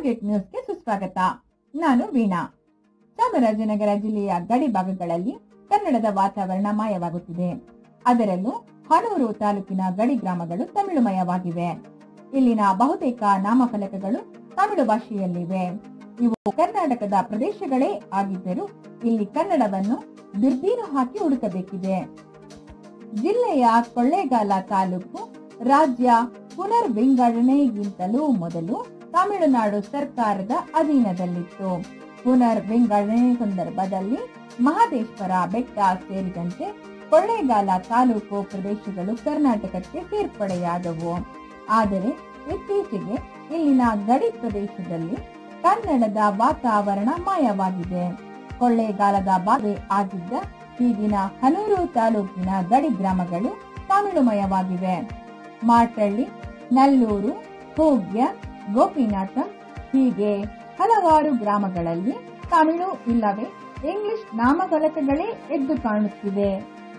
target ನ್ಯೂಸ್ಗೆ ಸುಸ್ವಾಗತ ನಾನು ವೀಣಾ ಚಾಮರಾಜನಗರ ಜಿಲ್ಲೆಯ ಗಡಿ ಭಾಗಗಳಲ್ಲಿ ಕನ್ನಡದ ವಾತಾವರಣ ಮಾಯವಾಗುತ್ತಿದೆ ಅದರಲ್ಲೂ ಹನೂರು ತಾಲೂಕಿನ ಗಡಿ ಗ್ರಾಮಗಳು ತಮಿಳುಮಯವಾಗಿವೆ ಇಲ್ಲಿನ ಬಹುತೇಕ ನಾಮಫಲಕಗಳು ತಮಿಳು ಭಾಷೆಯಲ್ಲಿವೆ ಇವು ಕರ್ನಾಟಕದ ಪ್ರದೇಶಗಳೇ ಆಗಿದ್ದರೂ ಇಲ್ಲಿ ಕನ್ನಡವನ್ನು ದುರ್ಬೀನು ಹಾಕಿ ಹುಡುಕಬೇಕಿದೆ ಜಿಲ್ಲೆಯ ಕೊಳ್ಳೇಗಾಲ ತಾಲೂಕು ರಾಜ್ಯ ಪುನರ್ ವಿಂಗಡಣೆಗಿಂತಲೂ ಮೊದಲು ತಮಿಳುನಾಡು ಸರ್ಕಾರದ ಅಧೀನದಲ್ಲಿತ್ತು ಪುನರ್ ವಿಂಗಡಣೆ ಸಂದರ್ಭದಲ್ಲಿ ಮಹದೇಶ್ವರ ಬೆಟ್ಟ ಸೇರಿದಂತೆ ಕೊಳ್ಳೇಗಾಲ ತಾಲೂಕು ಪ್ರದೇಶಗಳು ಕರ್ನಾಟಕಕ್ಕೆ ಸೇರ್ಪಡೆಯಾದವು ಆದರೆ ಇತ್ತೀಚೆಗೆ ಇಲ್ಲಿನ ಗಡಿ ಪ್ರದೇಶದಲ್ಲಿ ಕನ್ನಡದ ವಾತಾವರಣ ಮಾಯವಾಗಿದೆ ಕೊಳ್ಳೇಗಾಲದ ಬಾವೆ ಆಗಿದ್ದ ಈಗಿನ ಹನೂರು ತಾಲೂಕಿನ ಗಡಿ ಗ್ರಾಮಗಳು ತಮಿಳುಮಯವಾಗಿವೆ ಮಾರ್ಟಳ್ಳಿ ನಲ್ಲೂರು ಹೂಗ್ಯ ಗೋಪಿನಾಥಂ ಹೀಗೆ ಹಲವಾರು ಗ್ರಾಮಗಳಲ್ಲಿ ತಮಿಳು ಇಲ್ಲವೇ ಇಂಗ್ಲಿಷ್ ನಾಮಫಲಕಗಳೇ ಎದ್ದು ಕಾಣುತ್ತಿವೆ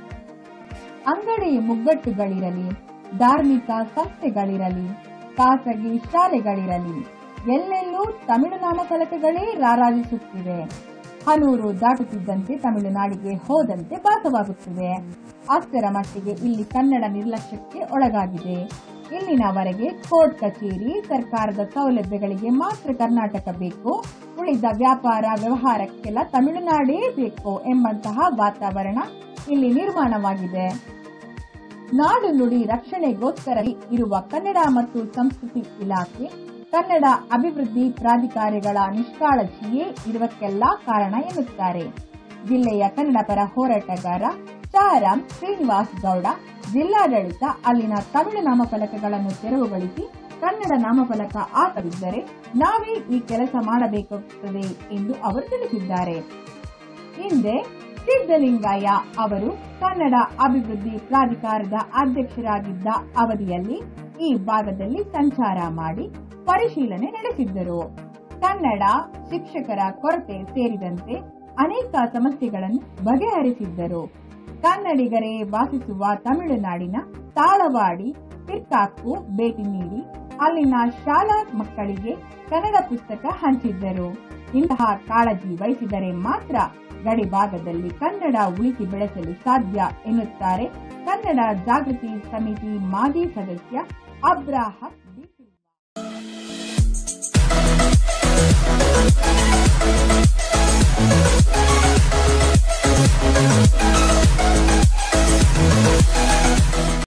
ಅಂಗಡಿ ಮುಗ್ಗಟ್ಟುಗಳಿರಲಿ ಧಾರ್ಮಿಕ ಸಂಸ್ಥೆಗಳಿರಲಿ ಖಾಸಗಿ ಶಾಲೆಗಳಿರಲಿ ಎಲ್ಲೆಲ್ಲೂ ತಮಿಳು ನಾಮಫಲಕಗಳೇ ರಾರಾಜಿಸುತ್ತಿವೆ ಹನೂರು ದಾಟುತ್ತಿದ್ದಂತೆ ತಮಿಳುನಾಡಿಗೆ ಹೋದಂತೆ ಭಾಸವಾಗುತ್ತಿದೆ ಅಷ್ಟರ ಮಟ್ಟಿಗೆ ಇಲ್ಲಿ ಕನ್ನಡ ನಿರ್ಲಕ್ಷ್ಯಕ್ಕೆ ಒಳಗಾಗಿದೆ ಇಲ್ಲಿನವರೆಗೆ ಕೋರ್ಟ್ ಕಚೇರಿ ಸರ್ಕಾರದ ಸೌಲಭ್ಯಗಳಿಗೆ ಮಾತ್ರ ಕರ್ನಾಟಕ ಬೇಕು ಉಳಿದ ವ್ಯಾಪಾರ ವ್ಯವಹಾರಕ್ಕೆಲ್ಲ ತಮಿಳುನಾಡೇ ಬೇಕು ಎಂಬಂತಹ ವಾತಾವರಣ ಇಲ್ಲಿ ನಿರ್ಮಾಣವಾಗಿದೆ ನಾಡು ನುಡಿ ರಕ್ಷಣೆಗೋಸ್ಕರ ಇರುವ ಕನ್ನಡ ಮತ್ತು ಸಂಸ್ಕೃತಿ ಇಲಾಖೆ ಕನ್ನಡ ಅಭಿವೃದ್ಧಿ ಪ್ರಾಧಿಕಾರಿಗಳ ನಿಷ್ಕಾಳಜಿಯೇ ಇದಕ್ಕೆಲ್ಲ ಕಾರಣ ಎನ್ನುತ್ತಾರೆ ಜಿಲ್ಲೆಯ ಕನ್ನಡ ಪರ ಹೋರಾಟಗಾರ ಚಾರಾಂ ಶ್ರೀನಿವಾಸ್ ಗೌಡ ಜಿಲ್ಲಾಡಳಿತ ಅಲ್ಲಿನ ತಮಿಳು ನಾಮಫಲಕಗಳನ್ನು ತೆರವುಗೊಳಿಸಿ ಕನ್ನಡ ನಾಮಫಲಕ ಹಾಕದಿದ್ದರೆ ನಾವೇ ಈ ಕೆಲಸ ಮಾಡಬೇಕಾಗುತ್ತದೆ ಎಂದು ಅವರು ತಿಳಿಸಿದ್ದಾರೆ ಹಿಂದೆ ಸಿದ್ದಲಿಂಗಯ್ಯ ಅವರು ಕನ್ನಡ ಅಭಿವೃದ್ಧಿ ಪ್ರಾಧಿಕಾರದ ಅಧ್ಯಕ್ಷರಾಗಿದ್ದ ಅವಧಿಯಲ್ಲಿ ಈ ಭಾಗದಲ್ಲಿ ಸಂಚಾರ ಮಾಡಿ ಪರಿಶೀಲನೆ ನಡೆಸಿದ್ದರು ಕನ್ನಡ ಶಿಕ್ಷಕರ ಕೊರತೆ ಸೇರಿದಂತೆ ಅನೇಕ ಸಮಸ್ಯೆಗಳನ್ನು ಬಗೆಹರಿಸಿದ್ದರು ಕನ್ನಡಿಗರೇ ವಾಸಿಸುವ ತಮಿಳುನಾಡಿನ ತಾಳವಾಡಿ ಪಿರ್ಕಾಕ್ಕು ಭೇಟಿ ನೀಡಿ ಅಲ್ಲಿನ ಶಾಲಾ ಮಕ್ಕಳಿಗೆ ಕನ್ನಡ ಪುಸ್ತಕ ಹಂಚಿದ್ದರು ಇಂತಹ ಕಾಳಜಿ ವಹಿಸಿದರೆ ಮಾತ್ರ ಗಡಿ ಭಾಗದಲ್ಲಿ ಕನ್ನಡ ಉಳಿಸಿ ಬೆಳೆಸಲು ಸಾಧ್ಯ ಎನ್ನುತ್ತಾರೆ ಕನ್ನಡ ಜಾಗೃತಿ ಸಮಿತಿ ಮಾಜಿ ಸದಸ್ಯ ಅಬ್ರಾಹಂ ಡಿ ಸಿಲ್ವಾ